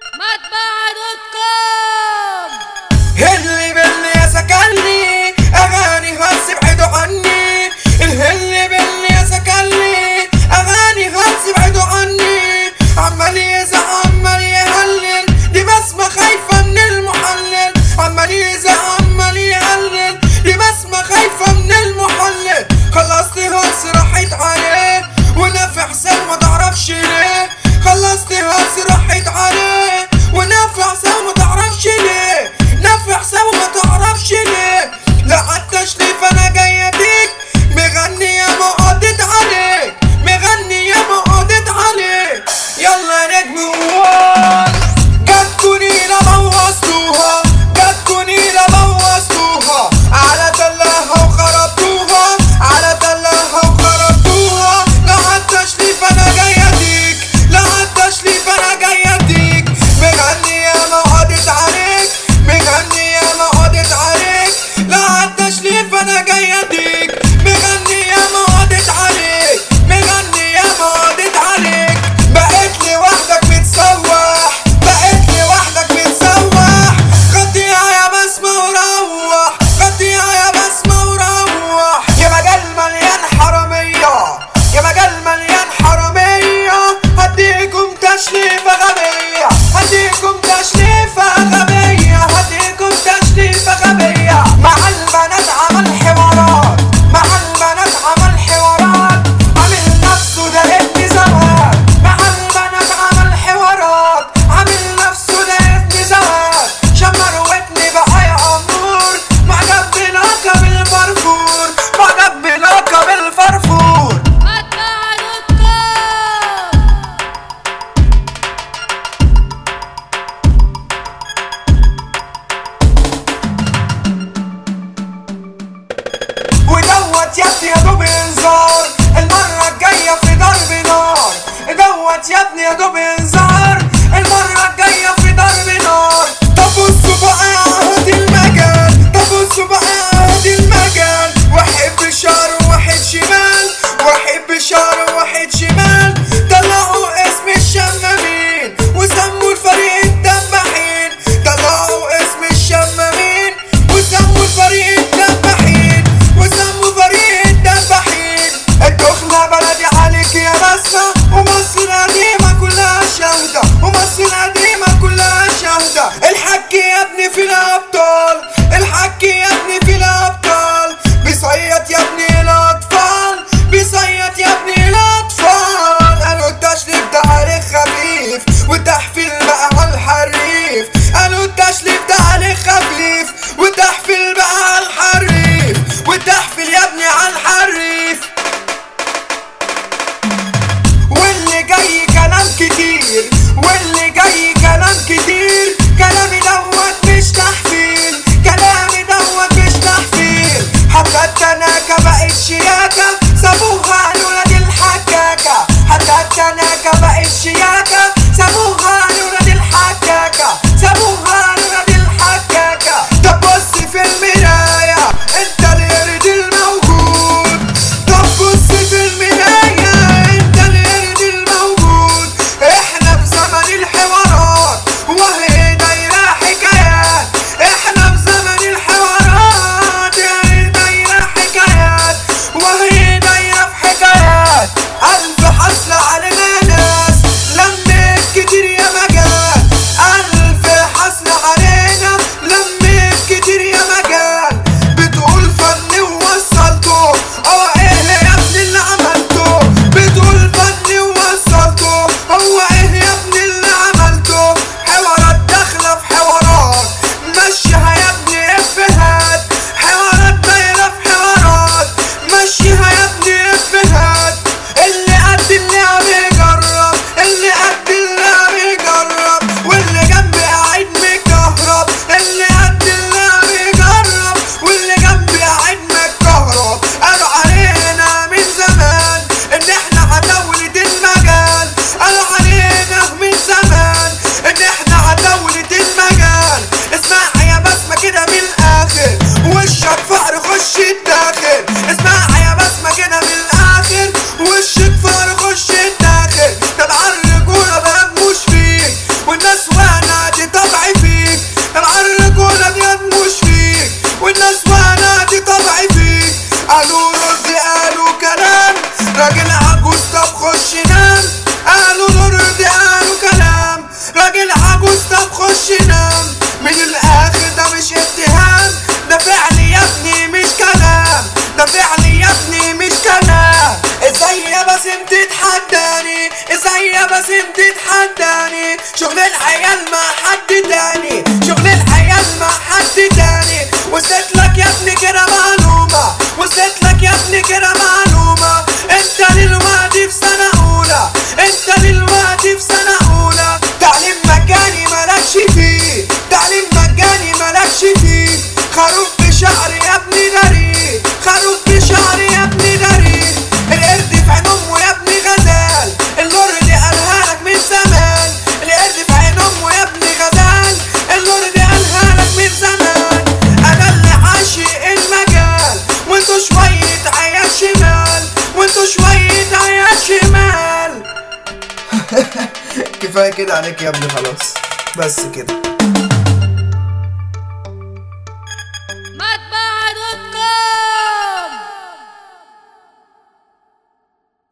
مطبعة دوت كوم اللي باللي يا سكني اغاني هلس ابعدوا عني الهلي باللي يا سكني اغاني هلس ابعدوا عني عمال يزعق عمال يهلل دي بسمة خايفة من المحلل عمال يزعق عمال يهلل دي بسمة خايفة من المحلل خلصت هلس راحت عليه ونافع حساب ما تعرفش ليه خلصت هلس راحت عليه ونافع حساب ما تعرفش ليه نافع حساب ما تعرفش ليه لا حتى شريف انا جاي اديك مغني يا ما قضيت عليك مغني يا ما قضيت عليك يلا نجم وان جاتكوا نيلة بوظتوها جاتكوا نيلة بوظتوها على تلاها وخربتوها على تلاها وخربتوها لا حتى شريف انا جاي اديك لا حتى شريف انا جاي اديك مغني يا ما قضيت عليك مغني يا ما قضيت عليك لا حتى شريف انا جاي اديك مغني يا ما قضيت عليك مغني يا ما قضيت عليك بقيت لي وحدك متسوح بقيت لي وحدك متسوح قطيعة يا بسمة وروح قطيعة يا بسمة وروح يا مجال مليان حرامية يا مجال مليان حرامية هديكم تشريفة غبية هديكم تشريفة غبية هديكم تشريفة غبية مع البنات عمل حوارات مع البنات عمل حوارات عامل نفسه ده ابن زمان مع البنات عمل حوارات عامل نفسه ده ابن زمان شمر ودني بقى يا امور معجب بلقب الفرفور معجب بلقب الفرفور مطبعة دوت كوم ودوت يا ابني يا دوب انذار المرة الجاية في ضرب نار دوت يا ابني يا دوب انذار المرة الجاية في ضرب نار طب بصوا بقى يا عهد المجال طب بصوا بقى يا عهد المجال واحد بشار وواحد شمال واحد بشار وواحد شمال طلعوا اسم الشمامين وسموا الفريق الدباحين طلعوا اسم الشمامين وسموا الفريق الدباحين وسموا فريق الدباحين الدخلة بلدي عليك يا بسمة ومصر قديمة كلها شاهدة ومصر قديمة كلها شاهدة الحك يا ابني في الأبطال الحك يا ابني في الأبطال بيصيط يا ابني الأطفال بيصيط يا ابني الأطفال قالوا التشريف ده عليه خفيف والتحفيل بقى على الحريف قالوا التشريف ده عليه خفيف والتحفيل بقى على الحريف والتحفيل يا ابني على الحريف واللي جاي كلام كتير واللي جاي كلام كتير كلامي دوت مش تحفيل كلامي دوت مش تحفيل حتى التناكة بقت شياكة سابوها على ولاد الحكاكة حتى التناكة بقت شياكة سابوها على ولاد كفايه كده عليك يا ابني خلاص بس كده